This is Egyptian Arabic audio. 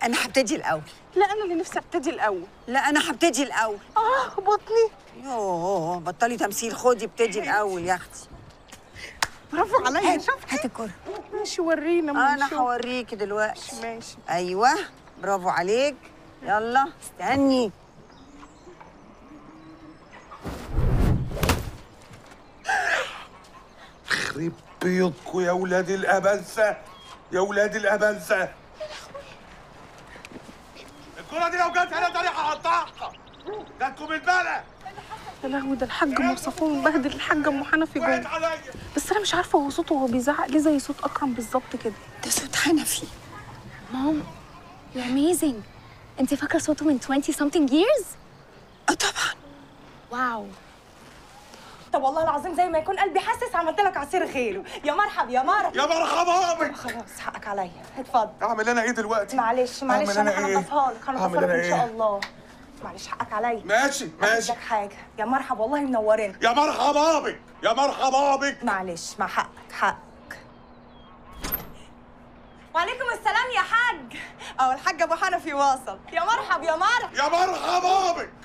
انا هبتدي الاول لا انا اللي نفسي ابتدي الاول لا انا هبتدي الاول اه بطني يوه بطلي تمثيل خدي ابتدي الاول يا اختي برافو عليا شفتي هات الكرة ماشي ورينا ما انا نشوف. هوريكي دلوقتي ماشي ايوه برافو عليك يلا استني يخرب بيضكوا يا ولاد الابنسه يا ولاد الابنسه الكرة دي لو جت هنا تاني هقطعها جاتكم البلا يا لهوي ده الحاج ام صفوان مبهدل الحاج ام حنفي وقعت جوه عليا بس انا مش عارفه هو صوته وهو بيزعق ليه زي صوت اكرم بالظبط كده ده صوت حنفي مام you're amazing انت فاكره صوته من 20 something years اه طبعا واو طب والله العظيم زي ما يكون قلبي حاسس عملت لك عصير خيره يا مرحب يا مرحب يا مرحبا بك خلاص حقك عليا اتفضل اعمل انا ايه دلوقتي معلش معلش أعمل انا أنا إيه؟ هنضفها لك هنضفها أعمل لك أنا ان شاء إيه؟ الله معلش حقك عليا ماشي ماشي عندك حاجه يا مرحب والله منورين يا مرحبا بك يا مرحبا بك معلش مع حقك حقك وعليكم السلام يا حاج اه الحاج ابو حنفي واصل يا مرحب يا مرحب يا مرحبا بك